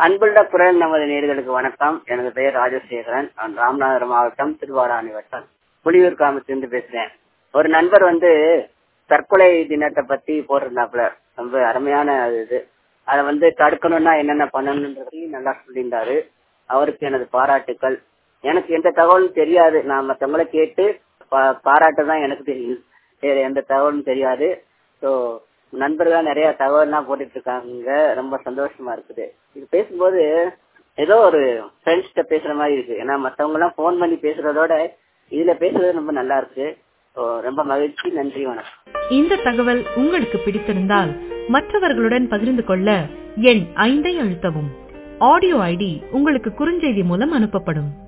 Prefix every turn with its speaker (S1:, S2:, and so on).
S1: அன்புள்ள குரல் நமது நேர்களுக்கு வணக்கம் எனது பெயர் ராஜசேகரன் நான் ராமநாதபுரம் மாவட்டம் திருவாராணி வட்டம் புலியூர் கிராமத்திலிருந்து பேசுறேன் ஒரு நண்பர் வந்து தற்கொலை தினத்தை பத்தி போட்டிருந்தாப்புல ரொம்ப அருமையான இது அதை வந்து தடுக்கணும்னா என்னென்ன பண்ணணுன்றது நல்லா சொல்லியிருந்தாரு அவருக்கு எனது பாராட்டுக்கள் எனக்கு எந்த தகவலும் தெரியாது நான் மற்றவங்கள கேட்டு பா- பாராட்ட தான் எனக்கு தெரியும் வேற எந்த தகவலும் தெரியாது ஸோ நண்பர்கள் நிறைய தகவல்லாம் போட்டுட்டு இருக்காங்க ரொம்ப சந்தோஷமா இருக்குது இது பேசும்போது ஏதோ ஒரு ஃப்ரெண்ட்ஸ்கிட்ட பேசுற மாதிரி இருக்கு ஏன்னா மத்தவங்க எல்லாம் ஃபோன் பண்ணி பேசுறதோட இதுல பேசுறது ரொம்ப நல்லா இருக்கு So, ரொம்ப மகிழ்ச்சி நன்றி வணக்கம்
S2: இந்த தகவல் உங்களுக்கு பிடித்திருந்தால் மற்றவர்களுடன் பகிர்ந்து கொள்ள எண் ஐந்தை அழுத்தவும் ஆடியோ ஐடி உங்களுக்கு குறுஞ்செய்தி மூலம் அனுப்பப்படும்